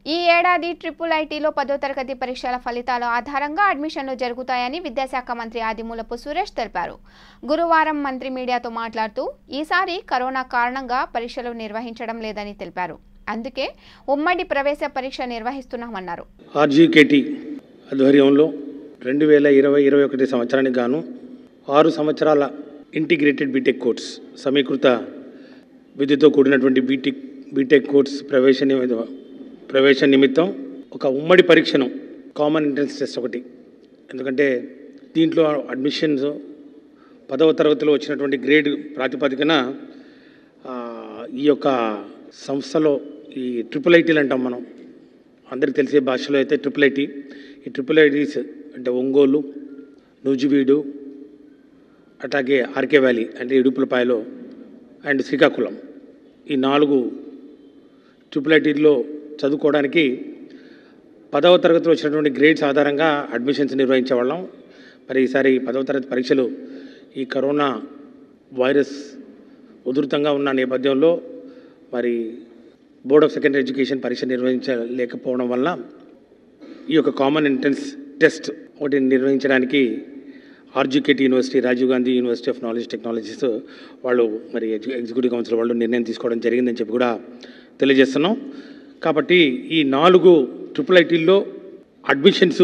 ఈ ఏడాది ట్రిపుల్ ఐటీలో పదో తరగతి పరీక్షల ఫలితాల ఆధారంగా అడ్మిషన్లు జరుగుతాయని విద్యాశాఖ మంత్రి ఆదిమూలపు సురేష్ తెలిపారు గురువారం మంత్రి మీడియాతో మాట్లాడుతూ ఈసారి కరోనా కారణంగా పరీక్షలు నిర్వహించడం లేదని తెలిపారు అందుకే ఉమ్మడి ప్రవేశ పరీక్ష నిర్వహిస్తున్నామన్నారు ఆర్జీకేటీ ఆధ్వర్యంలో రెండు వేల ఇరవై ఇరవై ఒకటి సంవత్సరానికి గాను ఆరు సంవత్సరాల ఇంటిగ్రేటెడ్ బీటెక్ కోర్స్ సమీకృత విధితో కూడినటువంటి బీటెక్ బీటెక్ కోర్స్ ప్రవేశ నిమి- ప్రవేశ నిమిత్తం ఒక ఉమ్మడి పరీక్షను కామన్ ఎంట్రన్స్ టెస్ట్ ఒకటి ఎందుకంటే దీంట్లో అడ్మిషన్స్ పదవ తరగతిలో వచ్చినటువంటి గ్రేడ్ ప్రాతిపదికన ఆ, ఈ యొక్క సంస్థలో ఈ ట్రిపుల్ ఐటీలు అంటాం మనం అందరికి తెలిసే భాషలో అయితే ట్రిపుల్ ఐటీ ఈ ట్రిపుల్ ఐటీస్ అంటే ఒంగోలు నూజివీడు అట్లాగే ఆర్కే వ్యాలీ అంటే ఇడుపులపాయలో అండ్ శ్రీకాకుళం ఈ నాలుగు ట్రిపుల్ ఐటీల్లో చదువుకోవడానికి పదవ తరగతిలో వచ్చినటువంటి గ్రేడ్స్ ఆధారంగా అడ్మిషన్స్ నిర్వహించేవాళ్ళం మరి ఈసారి పదవ తరగతి పరీక్షలు ఈ కరోనా వైరస్ ఉధృతంగా ఉన్న నేపథ్యంలో మరి బోర్డ్ ఆఫ్ సెకండరీ ఎడ్యుకేషన్ పరీక్ష నిర్వహించలేకపోవడం వల్ల ఈ యొక్క కామన్ ఎంట్రన్స్ టెస్ట్ ఒకటి నిర్వహించడానికి ఆర్జుకేట్ university Rajiv Gandhi university of knowledge technologies వాళ్ళు మరి ఎగ్జి- ఎగ్జిక్యూటివ్ కౌన్సిల్ వాళ్ళు నిర్ణయం తీసుకోవడం జరిగిందని చెప్పి కూడా తెలియజేస్తున్నాం కాబట్టి ఈ నాలుగు ట్రిపుల్ ఐటీల్లో అడ్మిషన్స్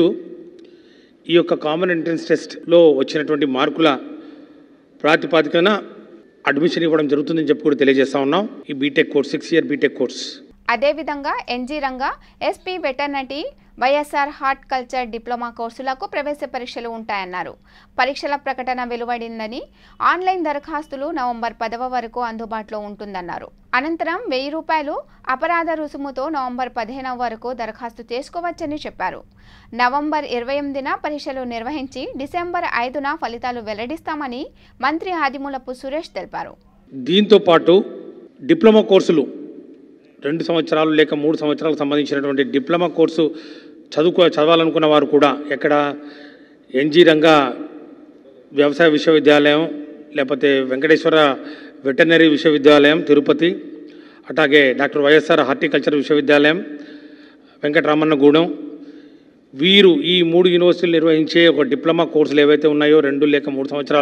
ఈ యొక్క కామన్ ఎంట్రన్స్ టెస్ట్లో వచ్చినటువంటి మార్కుల ప్రాతిపాదికన అడ్మిషన్ ఇవ్వడం జరుగుతుందని చెప్పి కూడా తెలియజేస్తా ఉన్నాం ఈ BTech course six year BTech course అదేవిధంగా NG Ranga SP veterinary YSR horticulture diploma కోర్సులకు ప్రవేశ పరీక్షలు ఉంటాయన్నారు పరీక్షల ప్రకటన వెలువడిందని ఆన్లైన్ దరఖాస్తులు నవంబర్ పదవ వరకు అందుబాటులో ఉంటుందన్నారు అనంతరం వెయ్యి రూపాయలు అపరాధ రుసుముతో నవంబర్ పదిహేనవ వరకు దరఖాస్తు చేసుకోవచ్చని చెప్పారు నవంబర్ ఇరవై ఎనిమిదిన పరీక్షలు నిర్వహించి డిసెంబర్ ఐదున ఫలితాలు వెల్లడిస్తామని మంత్రి ఆదిమూలపు సురేష్ తెలిపారు దీంతో పాటు డిప్లొమా కోర్సులు రెండు సంవత్సరాలు లేక మూడు సంవత్సరాలకు సంబంధించినటువంటి డిప్లొమా కోర్సు చదువుకో చదవాలనుకున్న వారు కూడా ఎక్కడ ఎన్జీ రంగా వ్యవసాయ విశ్వవిద్యాలయం లేకపోతే వెంకటేశ్వర వెటర్నరీ విశ్వవిద్యాలయం తిరుపతి అట్లాగే డాక్టర్ వైఎస్ఆర్ హార్టికల్చర్ విశ్వవిద్యాలయం వెంకటరామన్నగూడెం వీరు ఈ మూడు యూనివర్సిటీలు నిర్వహించే ఒక డిప్లొమా కోర్సులు ఏవైతే ఉన్నాయో రెండు లేక మూడు సంవత్సరాల